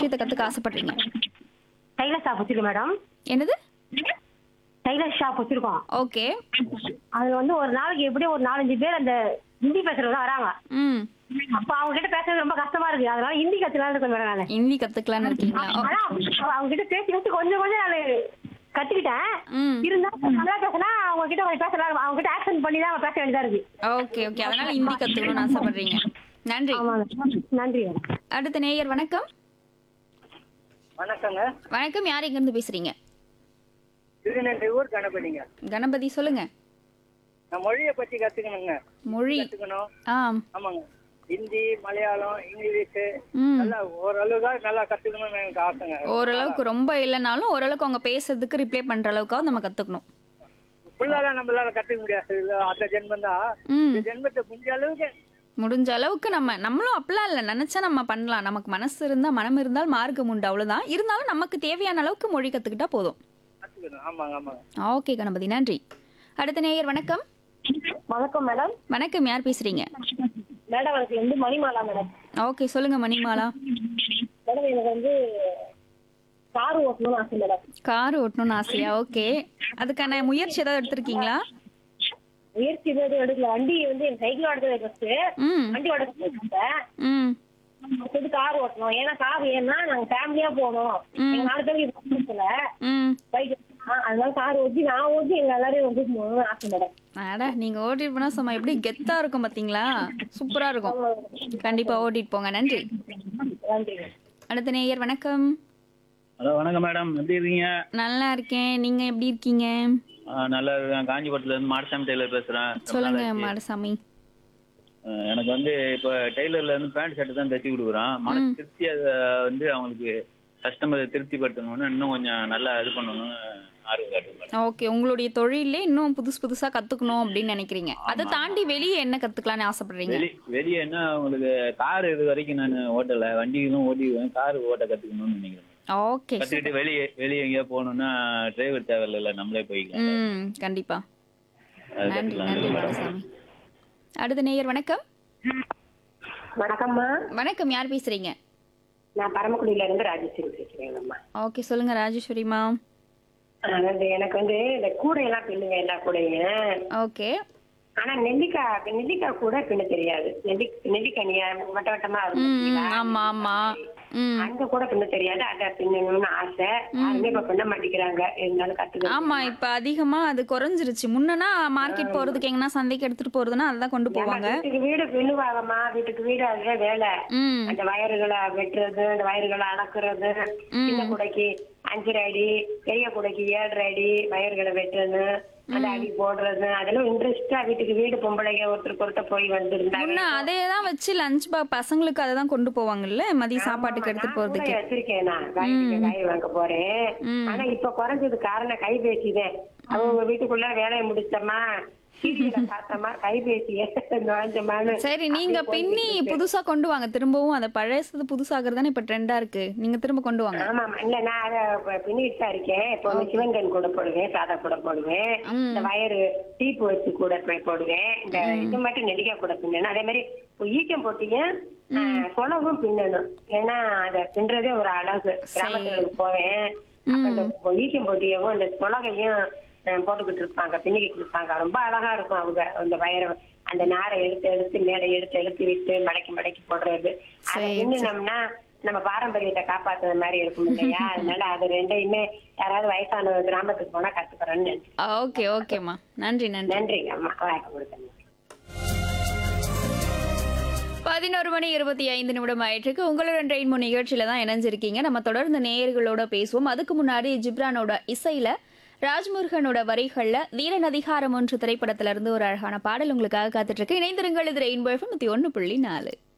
விஷயத்தை கத்துக்க ஆசைப்படுறீங்க டைலர் ஷாப் வச்சிருக்கோம் மேடம் என்னது டைலர் ஷாப் வச்சிருக்கோம் ஓகே அதுல வந்து ஒரு நாளைக்கு எப்படியும் ஒரு நாலஞ்சு பேர் அந்த ஹிந்தி பேசுறவங்க வராங்க ம் அப்ப அவங்க கிட்ட பேசுறது ரொம்ப கஷ்டமா இருக்கு அதனால ஹிந்தி கத்துக்கலாம் இருக்கேன் மேடம் நானு ஹிந்தி கத்துக்கலாம்னு இருக்கீங்களா ஓ, ஆனா அவங்க கிட்ட பேசி பேசி கொஞ்சம் கொஞ்சம் நான் கத்துக்கிட்டேன் ம் இருந்தாலும் நல்லா பேசினா அவங்க கிட்ட கொஞ்சம் பேசலாம் அவங்க கிட்ட ஆக்ஷன் பண்ணி தான் பேச வேண்டியதா இருக்கு ஓகே ஓகே அதனால ஹிந்தி கத்துக்கணும்னு ஆசைப்படுறீங்க நன்றி ஆமா நன்றி மேடம் அடுத்த நேயர் வணக்கம் வணக்கங்க வணக்கம் யார் எங்க இருந்து பேசுறீங்க திருநெல்வேலி ஊர் கணபதிங்க கணபதி சொல்லுங்க நான் மொழியை பத்தி கத்துக்கணுங்க மொழி கத்துக்கணும் ஆ ஆமாங்க ஹிந்தி மலையாளம் இங்கிலீஷ் ம் நல்லா ஓரளவுக்கு நல்லா கத்துக்கணும்னு எனக்கு ஆசைங்க ஓரளவுக்கு ரொம்ப இல்லைனாலும் ஓரளவுக்கு அவங்க பேசுறதுக்கு ரிப்ளை பண்ற அளவுக்காவது நம்ம கத்துக்கணும் ஃபுல்லாக நம்மளால கத்துக்க முடியாது இல்ல, அந்த ஜென்மம் தான் ம் இந்த ஜென்மத்தை முடிஞ்ச அளவுக்கு முடிஞ்ச அளவுக்கு நம்ம நம்மளும் அப்படிலாம் இல்லை நினைச்சா நம்ம பண்ணலாம் நமக்கு மனசு இருந்தா மனம் இருந்தால் மார்க்கம் உண்டு அவ்வளவுதான் இருந்தாலும் நமக்கு தேவையான அளவுக்கு மொழி கத்துக்கிட்டா போதும் கத்துக்கணும் ஆமாங்க ஆமாங்க ஓகே கணபதி நன்றி அடுத்த நேயர் வணக்கம் வணக்கம் மேடம் வணக்கம் யார் பேசுறீங்க மேடம் எனக்கு வந்து மணிமாலா மேடம் ஓகே சொல்லுங்க மணிமாலா மேடம் எனக்கு வந்து கார் ஓட்டணும்னு ஆசை மேடம் கார் ஓட்டணும்னு ஆசையா ஓகே அதுக்கான முயற்சி ஏதாவது எடுத்திருக்கீங்களா முயற்சி எதுவும் எடுக்கல வண்டி வந்து என் சைக்கிள் ஓடுறது ஃபர்ஸ்ட் ம் வண்டி ஓடுறது ம் அடுத்தது கார் ஓட்டணும் ஏன்னா கார் ஏன்னா நாங்க ஃபேமிலியா போகணும் எங்க நாலு பேருக்கு இது ம் பைக் அதனால கார் ஓட்டி நான் ஓட்டி எங்க எல்லாரையும் வந்து போகணும்னு ஆசை மேடம் அட நீங்க ஓட்டிட்டு போனா சும்மா எப்படி கெத்தா இருக்கும் பாத்தீங்களா சூப்பரா இருக்கும் கண்டிப்பா ஓட்டிட்டு போங்க நன்றி நன்றி அடுத்த நேயர் வணக்கம் ஹலோ வணக்கம் மேடம் எப்படி இருக்கீங்க நல்லா இருக்கேன் நீங்க எப்படி இருக்கீங்க ஆ, நல்லா இருக்கேன் காஞ்சிபுரத்துல இருந்து மாடசாமி டெய்லர் பேசுறேன் ரொம்ப சொல்லுங்க நாள் ஆச்சு. மாடசாமி ஆ, எனக்கு வந்து இப்போ டெய்லர்ல இருந்து பேண்ட் ஷர்ட் தான் தைச்சி கொடுக்குறான் மன திருப்தி அதை வந்து அவங்களுக்கு கஸ்டமரை திருப்திப்படுத்தணும்னு இன்னும் கொஞ்சம் நல்லா இது பண்ணணும்னு ஆர்வம் காட்டுங்க மேடம் ஓகே உங்களுடைய தொழிலே இன்னும் புதுசு புதுசா கத்துக்கணும் அப்படின்னு நினைக்கிறீங்க அதை தாண்டி வெளியே என்ன கத்துக்கலாம்னு ஆசைப்படுறீங்க வெளி வெளியே என்ன உங்களுக்கு கார் இது வரைக்கும் நான் ஓட்டல வண்டிகளும் ஓட்டிடுவேன் கார் ஓட்ட கத்துக்கணும்னு நினைக்கிறேன் ஓகே கத்துக்கிட்டு வெளியே வெளியே எங்கேயா போகணும்னா டிரைவர் தேவையில்ல நம்மளே போய்க்கலாம் ம் கண்டிப்பா அது நன்றி கத்துக்கலாம். நன்றி மாடசாமி அடுத்த நேயர் வணக்கம் வணக்கம்மா வணக்கம் யார் பேசுறீங்க நான் பரமக்குடியில இருந்து ராஜேஸ்வரி பேசுறேங்கம்மா ஓகே சொல்லுங்க ராஜேஸ்வரிமா அதாவது எனக்கு வந்து இந்த கூடையெல்லாம் பின்னுங்க எல்லா கூடையும் ஓகே ஆனா நெல்லிக்காய் நெல்லிக்காய் கூட பின்ன தெரியாது நெல்லி நெல்லிக்கனியா வட்ட வட்டமா இருக்கும் ம் பாத்தீங்களா? ஆமா ஆமா ம் அந்த கூட பின்ன தெரியாது அத பின்னணும்னு ஆசை யாருமே இப்ப பின்ன மாட்டேங்கிறாங்க இருந்தாலும் கத்துக்க ஆமா இப்ப அதிகமா அது குறைஞ்சிருச்சு முன்னனா மார்க்கெட் போறதுக்கு எங்கன்னா சந்தைக்கு எடுத்துட்டு போறதுன்னா அதுதான் கொண்டு போவாங்க வீட்டுக்கு வீடு பின்னுவாங்கம்மா வீட்டுக்கு வீடு அதுதான் வேலை ம் அந்த வயறுகளை வெட்டுறது அந்த வயறுகளை அளக்குறது சின்ன குடைக்கு அஞ்சரை அடி பெரிய குடைக்கு ஏழரை அடி வயறுகளை வெட்டுறது அந்த அடி போடுறது அதெல்லாம் இன்ட்ரெஸ்டா வீட்டுக்கு வீடு பொம்பளைங்க ஒருத்தருக்கு ஒருத்தர் போய் வந்திருந்தாங்க முன்ன அதே தான் வச்சு லஞ்ச் பா பசங்களுக்கு அதை தான் கொண்டு போவாங்கல்ல மதிய சாப்பாட்டுக்கு எடுத்துட்டு நான் கூட போறதுக்கு வச்சிருக்கேன் நான் காய்கறி காய் வாங்க போறேன் ம். ஆனா இப்ப குறைஞ்சது காரணம் கைபேசிதான் அவங்க வீட்டுக்குள்ள வேலையை முடிச்சோமா சீரியலை பார்த்தோமா கைபேசிய நுழைஞ்சோமான்னு சரி நீங்க பின்னி புதுசா கொண்டு வாங்க திரும்பவும் அதை பழசது புதுசாகிறது தானே இப்ப ட்ரெண்டா இருக்கு நீங்க திரும்ப கொண்டு வாங்க ஆமா இல்ல நான் அத ப- பின்னிட்டு தான் இருக்கேன் இப்போ வந்து சிவங்கன் கூட போடுவேன் சாதா கூட போடுவேன் ம். இந்த வயறு டீப்பு வச்சு கூட போய் போடுவேன் இந்த இது மட்டும் நெல்லிக்காய் கூட பின்னணும் அதே மாதிரி இப்போ ஈக்கம் போட்டீங்க குளவும் பின்னணும் ஏன்னா அத பின்றதே ஒரு அழகு கிராமத்துக்கு போவேன் அப்ப இந்த ஈக்கம் போட்டியவும் அந்த குலகையும் அஹ், போட்டுக்கிட்டு இருப்பாங்க பின்னிக்கிட்டு இருப்பாங்க ரொம்ப அழகா இருக்கும் அவங்க அந்த வயரை அந்த நாரை எடுத்து எடுத்து மேலே எடுத்து எடுத்து விட்டு மடக்கி மடக்கி போடுறது அதை சரி, பின்னினோம்னா நம்ம பாரம்பரியத்தை காப்பாத்துற மாதிரி இருக்கும் இல்லையா அதனால அது ரெண்டையுமே யாராவது வயசான கிராமத்துக்கு போனா கத்துக்கிறேன்னு நினைச்சு ஓகே ஓகேம்மா நன்றி நன்றி நன்றி அம்மா வாய்ப்பு கொடுத்தேன் பதினோரு மணி இருபத்தி ஐந்து நிமிடம் ஆயிட்டிருக்கு உங்களுடன் ட்ரெயின் மூணு நிகழ்ச்சியில தான் இணைஞ்சிருக்கீங்க நம்ம தொடர்ந்து நேயர்களோட பேசுவோம் அதுக்கு முன்னாடி ஜிப்ரானோட இசையில ராஜ்முருகனோட வரிகள்ல வீரன் அதிகாரம் ஒன்று திரைப்படத்துல இருந்து ஒரு அழகான பாடல் உங்களுக்காக காத்துட்டு இருக்கு இணைந்திருங்கள் இது ரெயின்போ எஃப்எம் ஒன்று புள்ளி நாலு